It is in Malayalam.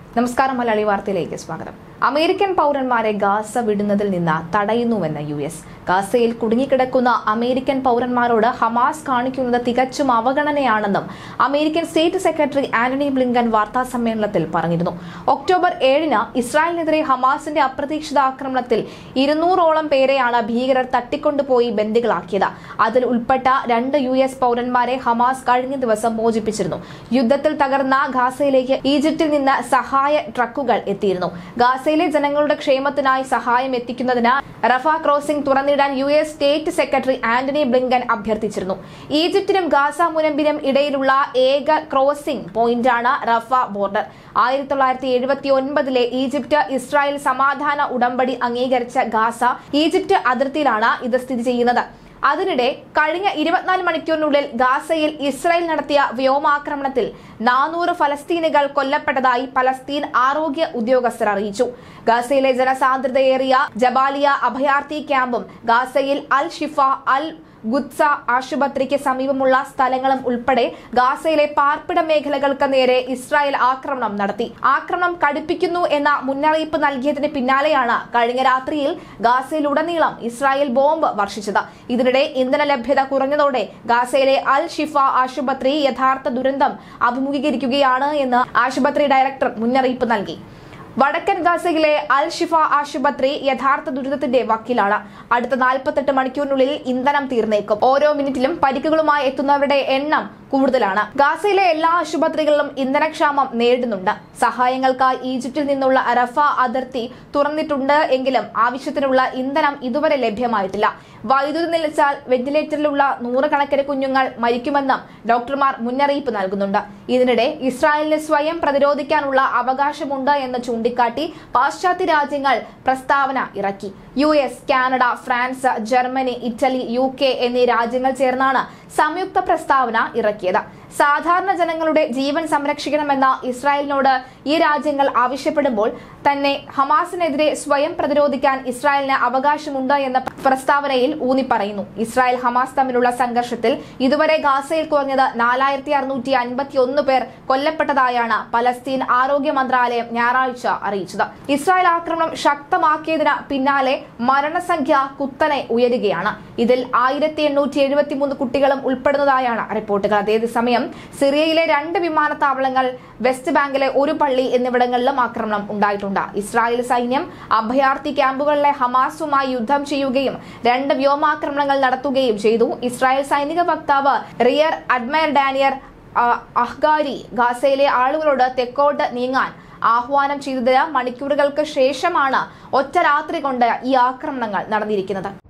നമസ്കാരം മലയാളി വാർത്തയിലേക്ക് സ്വാഗതം അമേരിക്കൻ പൗരന്മാരെ ഗാസ വിടുന്നതിൽ നിന്ന് തടയുന്നുവെന്ന് യു എസ് ഗാസയിൽ കുടുങ്ങിക്കിടക്കുന്ന അമേരിക്കൻ പൗരന്മാരോട് ഹമാസ് കാണിക്കുന്നത് തികച്ചും അവഗണനയാണെന്നും American state secretary Antony Blinken വാർത്താ സമ്മേളനത്തിൽ പറഞ്ഞിരുന്നു ഒക്ടോബർ ഏഴിന് ഇസ്രായേലിനെതിരെ ഹമാസിന്റെ അപ്രതീക്ഷിത ആക്രമണത്തിൽ ഇരുന്നൂറോളം പേരെയാണ് ഭീകരർ തട്ടിക്കൊണ്ടുപോയി ബന്ദികളാക്കിയത് അതിൽ ഉൾപ്പെട്ട രണ്ട് യു എസ് പൗരന്മാരെ ഹമാസ് കഴിഞ്ഞ ദിവസം മോചിപ്പിച്ചിരുന്നു യുദ്ധത്തിൽ തകർന്ന ഗാസയിലേക്ക് ഈജിപ്തിൽ നിന്ന് സഹായ ട്രക്കുകൾ എത്തിയിരുന്നു ഗാസയിലെ ജനങ്ങളുടെ ക്ഷേമത്തിനായി സഹായം എത്തിക്കുന്നതിന് റഫ ക്രോസിംഗ് തുറന്നിടാൻ U S state secretary Antony Blinken അഭ്യർത്ഥിച്ചിരുന്നു ഈജിപ്തിനും ഗാസ മുനമ്പിനും ഇടയിലുള്ള ഏക ക്രോസിംഗ് പോയിന്റാണ് റഫ ബോർഡർ ആയിരത്തി തൊള്ളായിരത്തി എഴുപത്തി ഒൻപതിലെ ഈജിപ്ത് ഇസ്രായേൽ സമാധാന ഉടമ്പടി അംഗീകരിച്ച ഗാസ ഈജിപ്ത് അതിർത്തിയിലാണ് ഇത് സ്ഥിതി ചെയ്യുന്നത് അതിനിടെ കഴിഞ്ഞ ഇരുപത്തിനാല് മണിക്കൂറിനുള്ളിൽ ഗാസയിൽ ഇസ്രായേൽ നടത്തിയ വ്യോമാക്രമണത്തിൽ നാനൂറ് ഫലസ്തീനുകൾ കൊല്ലപ്പെട്ടതായി പലസ്തീൻ ആരോഗ്യ ഉദ്യോഗസ്ഥർ അറിയിച്ചു ഗാസയിലെ ജനസാന്ദ്രതയേറിയ ജബാലിയ അഭയാർത്ഥി ക്യാമ്പും ഗാസയിൽ അൽ ഷിഫ അൽ ഗുത്സ ആശുപത്രിക്ക് സമീപമുള്ള സ്ഥലങ്ങളും ഉൾപ്പെടെ ഗാസയിലെ പാർപ്പിട മേഖലകൾക്ക് നേരെ ഇസ്രായേൽ ആക്രമണം നടത്തി ആക്രമണം കടുപ്പിക്കുന്നു എന്ന മുന്നറിയിപ്പ് നൽകിയതിന് പിന്നാലെയാണ് കഴിഞ്ഞ രാത്രിയിൽ ഗാസയിലുടനീളം ഇസ്രായേൽ ബോംബ് വർഷിച്ചത് ഇതിനിടെ ഇന്ധന ലഭ്യത കുറഞ്ഞതോടെ ഗാസയിലെ അൽ ഷിഫ ആശുപത്രി യഥാർത്ഥ ദുരന്തം അഭിമുഖീകരിക്കുകയാണ് എന്ന് ആശുപത്രി ഡയറക്ടർ മുന്നറിയിപ്പ് നൽകി വടക്കൻ ഗാസയിലെ അൽ ഷിഫ ആശുപത്രി യഥാർത്ഥ ദുരിതത്തിന്റെ വക്കിലാണ് അടുത്ത നാൽപ്പത്തെട്ട് മണിക്കൂറിനുള്ളിൽ ഇന്ധനം തീർന്നേക്കും ഓരോ മിനിറ്റിലും പരിക്കുകളുമായി എത്തുന്നവരുടെ എണ്ണം കൂടുതലാണ് ഗാസയിലെ എല്ലാ ആശുപത്രികളിലും ഇന്ധനക്ഷാമം നേരിടുന്നുണ്ട് സഹായങ്ങൾക്കായി ഈജിപ്തിൽ നിന്നുള്ള റഫ അതിർത്തി തുറന്നിട്ടുണ്ട് എങ്കിലും ആവശ്യത്തിനുള്ള ഇന്ധനം ഇതുവരെ ലഭ്യമായിട്ടില്ല വൈദ്യുതി നിലച്ചാൽ വെന്റിലേറ്ററിലുള്ള നൂറുകണക്കിന് കുഞ്ഞുങ്ങൾ മരിക്കുമെന്നും ഡോക്ടർമാർ മുന്നറിയിപ്പ് നൽകുന്നുണ്ട് ഇതിനിടെ ഇസ്രായേലിന് സ്വയം പ്രതിരോധിക്കാനുള്ള അവകാശമുണ്ട് എന്ന് ചൂണ്ടിക്കാട്ടി പാശ്ചാത്യ രാജ്യങ്ങൾ പ്രസ്താവന ഇറക്കി U S Canada France Germany Italy U K എന്നീ രാജ്യങ്ങൾ ചേർന്നാണ് സംയുക്ത പ്രസ്താവന ഇറക്കിയത് സാധാരണ ജനങ്ങളുടെ ജീവൻ സംരക്ഷിക്കണമെന്ന ഇസ്രായേലിനോട് ഈ രാജ്യങ്ങൾ ആവശ്യപ്പെടുമ്പോൾ തന്നെ ഹമാസിനെതിരെ സ്വയം പ്രതിരോധിക്കാൻ ഇസ്രായേലിന് അവകാശമുണ്ട് എന്ന പ്രസ്താവനയിൽ ഊന്നി പറയുന്നു ഇസ്രായേൽ ഹമാസ് തമ്മിലുള്ള സംഘർഷത്തിൽ ഇതുവരെ ഗാസയിൽ കുറഞ്ഞത് നാലായിരത്തി അറുന്നൂറ്റി അൻപത്തി ഒന്ന് പേർ കൊല്ലപ്പെട്ടതായാണ് പലസ്തീൻ ആരോഗ്യ മന്ത്രാലയം ഞായറാഴ്ച അറിയിച്ചത് ഇസ്രായേൽ ആക്രമണം ശക്തമാക്കിയതിന് പിന്നാലെ മരണസംഖ്യ കുത്തനെ ഉയരുകയാണ് ഇതിൽ ആയിരത്തി എണ്ണൂറ്റി എഴുപത്തി മൂന്ന് കുട്ടികളും ഉൾപ്പെടുന്നതായാണ് റിപ്പോർട്ടുകൾ അതേസമയം സിറിയയിലെ രണ്ട് വിമാനത്താവളങ്ങൾ വെസ്റ്റ് ബാങ്കിലെ ഒരു പള്ളി എന്നിവിടങ്ങളിലും ആക്രമണം ഉണ്ടായിട്ടുണ്ട് ഇസ്രായേൽ സൈന്യം അഭയാർത്ഥി ക്യാമ്പുകളിലെ ഹമാസുമായി യുദ്ധം ചെയ്യുകയും രണ്ട് വ്യോമാക്രമണങ്ങൾ നടത്തുകയും ചെയ്തു ഇസ്രായേൽ സൈനിക വക്താവ് റിയർ അഡ്മയർ ഡാനിയർ ആ, അഹ്ഗാരി ഗാസയിലെ ആളുകളോട് തെക്കോട്ട് നീങ്ങാൻ ആഹ്വാനം ചെയ്തതിന് മണിക്കൂറുകൾക്ക് ശേഷമാണ് ഒറ്റ രാത്രി കൊണ്ട് ഈ ആക്രമണങ്ങൾ നടന്നിരിക്കുന്നത്